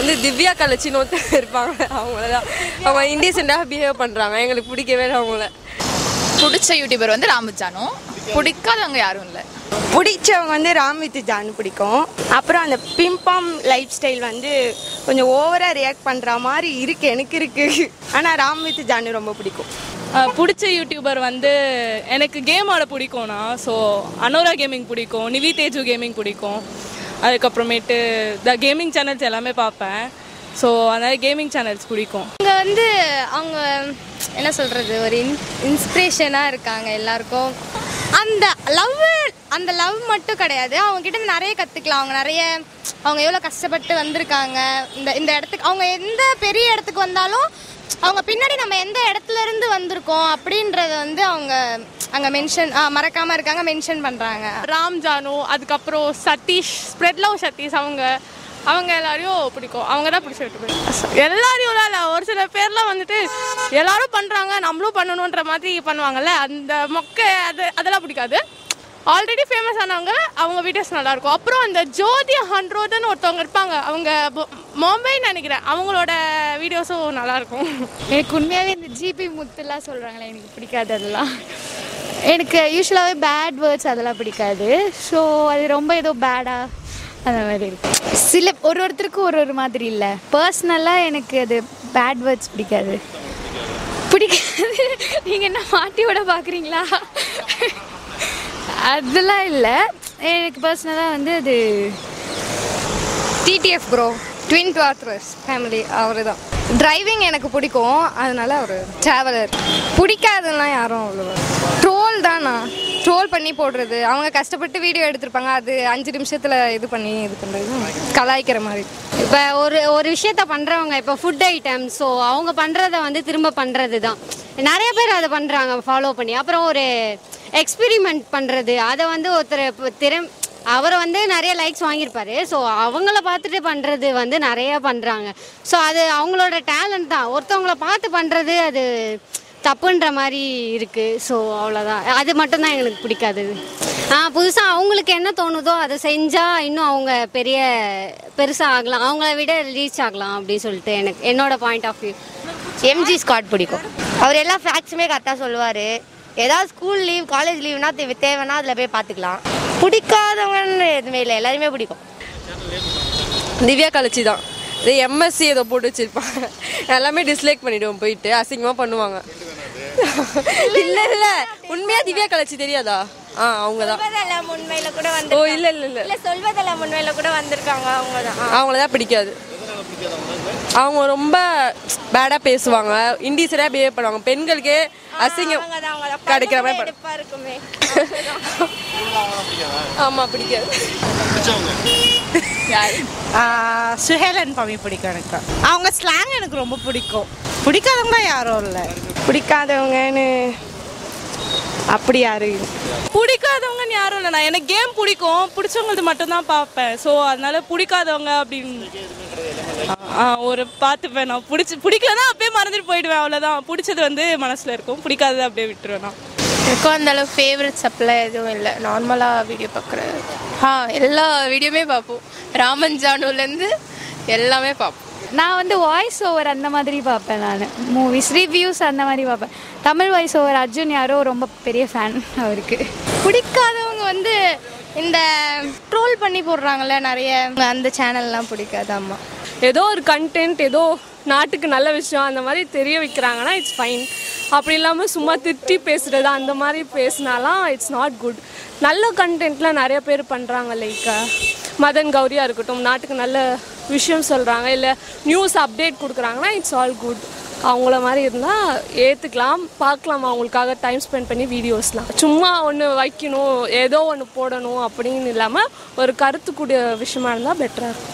வந்து திவ்யா கலச்சின்னு ஒருத்தர் இருப்பாங்க அவங்கள தான் அவங்க இன்டீசெண்டாக பிஹேவ் பண்ணுறாங்க எங்களுக்கு பிடிக்கவே இல்லை அவங்கள பிடிச்ச யூடியூபர் வந்து ராமஜானு பிடிக்காதவங்க யாரும் இல்லை பிடிச்சவங்க வந்து ராம் வித் ஜானு பிடிக்கும் அப்புறம் அந்த பிம்பாம் லைஃப் ஸ்டைல் வந்து கொஞ்சம் ஓவராக ரியாக்ட் பண்ணுற மாதிரி இருக்கு எனக்கு இருக்கு ஆனால் ராம் வித் ஜானு ரொம்ப பிடிக்கும் அஹ் பிடிச்ச யூடியூபர் வந்து எனக்கு கேம் ஆட பிடிக்கும்னா ஸோ அனோரா கேமிங் பிடிக்கும் நிவி தேஜு கேமிங் பிடிக்கும் அதுக்கப்புறமேட்டு த கேமிங் சேனல்ஸ் எல்லாமே பார்ப்பேன் ஸோ அதனால் கேமிங் சேனல்ஸ் பிடிக்கும் அவங்க வந்து அவங்க என்ன சொல்கிறது ஒரு இன் இன்ஸ்பிரேஷனாக இருக்காங்க எல்லாருக்கும் அந்த லவ் அந்த லவ் மட்டும் கிடையாது அவங்க கிட்ட இருந்து நிறைய கற்றுக்கலாம் அவங்க நிறைய அவங்க எவ்வளோ கஷ்டப்பட்டு வந்திருக்காங்க இந்த இந்த இடத்துக்கு அவங்க எந்த பெரிய இடத்துக்கு வந்தாலும் அவங்க பின்னாடி நம்ம எந்த இடத்துல இருந்து வந்திருக்கோம் அப்படின்றத வந்து அவங்க அங்கே மென்ஷன் மறக்காமல் இருக்காங்க மென்ஷன் பண்ணுறாங்க ராம் ஜானு அதுக்கப்புறம் சதீஷ் ஸ்ப்ரெட் லவ் சதீஷ் அவங்க அவங்க எல்லாரையும் பிடிக்கும் அவங்க தான் பிடிச்ச யூடியூபர் எல்லாரையும் இல்லை ஒரு சில பேர்லாம் வந்துட்டு எல்லாரும் பண்ணுறாங்க நம்மளும் பண்ணணுன்ற மாதிரி பண்ணுவாங்கல்ல அந்த மொக்கை அது அதெல்லாம் பிடிக்காது ஆல்ரெடி ஃபேமஸ் ஆனவங்க அவங்க வீடியோஸ் நல்லா இருக்கும் அப்புறம் அந்த ஜோதி ஹண்ட்ரோடுன்னு ஒருத்தவங்க இருப்பாங்க அவங்க மும்பைன்னு நினைக்கிறேன் அவங்களோட வீடியோஸும் நல்லா இருக்கும் எனக்கு உண்மையாகவே இந்த ஜிபி முத்துலாம் சொல்கிறாங்களே எனக்கு பிடிக்காது அதெல்லாம் எனக்கு யூஸ்வலாகவே பேட் வேர்ட்ஸ் அதெல்லாம் பிடிக்காது ஸோ அது ரொம்ப ஏதோ பேடாக அந்த மாதிரி இருக்கு சில ஒரு ஒருத்தருக்கும் ஒரு ஒரு மாதிரி இல்லை பர்சனலாக எனக்கு அது பேட் வேர்ட்ஸ் பிடிக்காது பிடிக்காது நீங்கள் என்ன மாட்டி விட பார்க்குறீங்களா அதெல்லாம் இல்லை எனக்கு பர்சனலாக வந்து அது TTF bro twin daughters family அவர் தான் டிரைவிங் எனக்கு பிடிக்கும் அதனால அவர் ட்ராவலர் பிடிக்காதுன்னா யாரும் அவ்வளோ ட்ரோல் தானா ட்ரோல் பண்ணி போடுறது அவங்க கஷ்டப்பட்டு வீடியோ எடுத்திருப்பாங்க அது அஞ்சு நிமிஷத்தில் இது பண்ணி இது பண்ணுறது கலாய்க்கிற மாதிரி இப்போ ஒரு ஒரு விஷயத்த பண்ணுறவங்க இப்போ ஃபுட் ஐட்டம் ஸோ அவங்க பண்ணுறத வந்து திரும்ப பண்ணுறது தான் நிறைய பேர் அதை பண்ணுறாங்க ஃபாலோ பண்ணி அப்புறம் ஒரு எக்ஸ்பெரிமெண்ட் பண்ணுறது அதை வந்து ஒருத்தர் இப்போ திறம் அவர் வந்து நிறைய லைக்ஸ் வாங்கியிருப்பாரு ஸோ அவங்கள பார்த்துட்டு பண்ணுறது வந்து நிறைய பண்ணுறாங்க ஸோ அது அவங்களோட டேலண்ட் தான் ஒருத்தவங்கள பார்த்து பண்ணுறது அது தப்புன்ற மாதிரி இருக்குது ஸோ அவ்வளோதான் அது மட்டும்தான் எங்களுக்கு பிடிக்காது ஆ புதுசாக அவங்களுக்கு என்ன தோணுதோ அதை செஞ்சால் இன்னும் அவங்க பெரிய பெருசாக ஆகலாம் அவங்கள விட ரீச் ஆகலாம் அப்படின்னு சொல்லிட்டு எனக்கு என்னோட point of view MG Scott பிடிக்கும் அவர் எல்லா ஃபேக்ட்ஸுமே கரெக்டாக சொல்லுவார் ஏதாவது ஸ்கூல் லீவ் காலேஜ் லீவ்னா தேவைன்னா அதில் போய் பார்த்துக்கலாம் பிடிக்காதவங்கன்னு எதுவுமே இல்லை எல்லாருமே பிடிக்கும் திவ்யா கலச்சி தான் இது எம்எஸ்சி ஏதோ போட்டு வச்சிருப்பாங்க எல்லாமே டிஸ்லைக் பண்ணிடுவோம் போயிட்டு அசிங்கமாக பண்ணுவாங்க இல்ல இல்ல உண்மையா திவ்யா கலச்சி தெரியாதா ஆ அவங்க தான் சொல்வதெல்லாம் உண்மையில கூட ஓ இல்ல இல்ல இல்ல இல்லை சொல்வதெல்லாம் உண்மையில கூட வந்திருக்காங்க அவங்க தான் அவங்கள தான் பிடிக்காது அவங்க ரொம்ப பேடா பேசுவாங்க இண்டீசரா பிஹேவ் பண்ணுவாங்க பெண்களுக்கே அசிங்கம் கிடைக்கிற மாதிரி பண்ண- இருக்குமே ஆமா பிடிக்காது சுஹேலன் பமி பிடிக்கும் எனக்கு அவங்க ஸ்லாங் எனக்கு ரொம்ப பிடிக்கும் பிடிக்காதவங்க யாரும் இல்லை பிடிக்காதவங்கன்னு அப்படி யாரு பிடிக்காதவங்கன்னு யாரும் இல்லை நான் எனக்கு கேம் பிடிக்கும் பிடிச்சவங்களுக்கு மட்டும்தான் பார்ப்பேன் ஸோ அதனால பிடிக்காதவங்க அப்படின்னு ஆ, ஒரு பார்த்துப்பேன் நான் பிடிச்சி பிடிக்கலன்னா அப்படியே மறந்துட்டு போயிடுவேன் அவ்வளோதான் பிடிச்சது வந்து மனசில் இருக்கும் பிடிக்காதது அப்படியே விட்டுருவேன் நான் எனக்கும் அந்த அளவு ஃபேவரட்ஸ் அப்பெல்லாம் எதுவும் இல்லை நார்மலாக வீடியோ பார்க்குறது ஆ எல்லா வீடியோமே பார்ப்போம் ராமன் ஜானுலேருந்து எல்லாமே பார்ப்போம் நான் வந்து வாய்ஸ் ஓவர் அந்த மாதிரி பார்ப்பேன் நான் மூவிஸ் ரிவ்யூஸ் அந்த மாதிரி பார்ப்பேன் தமிழ் வாய்ஸ் ஓவர் அர்ஜுன் யாரோ ரொம்ப பெரிய ஃபேன் அவருக்கு பிடிக்காதவங்க வந்து இந்த ட்ரோல் பண்ணி போடுறாங்கல்ல நிறைய அந்த சேனல்லாம் பிடிக்காது அம்மா ஏதோ ஒரு கண்டென்ட் ஏதோ நாட்டுக்கு நல்ல விஷயம் அந்த மாதிரி தெரிய வைக்கிறாங்கன்னா இட்ஸ் ஃபைன் அப்படி இல்லாமல் சும்மா திட்டி பேசுறது அந்த மாதிரி பேசினாலாம் இட்ஸ் நாட் குட் நல்ல கண்டென்ட்லாம் நிறைய பேர் பண்ணுறாங்க லைக் மதன் கௌரியாக இருக்கட்டும் நாட்டுக்கு நல்ல விஷயம் சொல்கிறாங்க இல்லை நியூஸ் அப்டேட் கொடுக்குறாங்கன்னா இட்ஸ் ஆல் குட் அவங்கள மாதிரி இருந்தால் ஏற்றுக்கலாம் பார்க்கலாம் அவங்களுக்காக டைம் ஸ்பெண்ட் பண்ணி வீடியோஸ்லாம் சும்மா ஒன்று வைக்கணும் ஏதோ ஒன்று போடணும் அப்படின்னு இல்லாமல் ஒரு கருத்துக்கூடிய விஷயமா இருந்தால் பெட்டராக இருக்கும்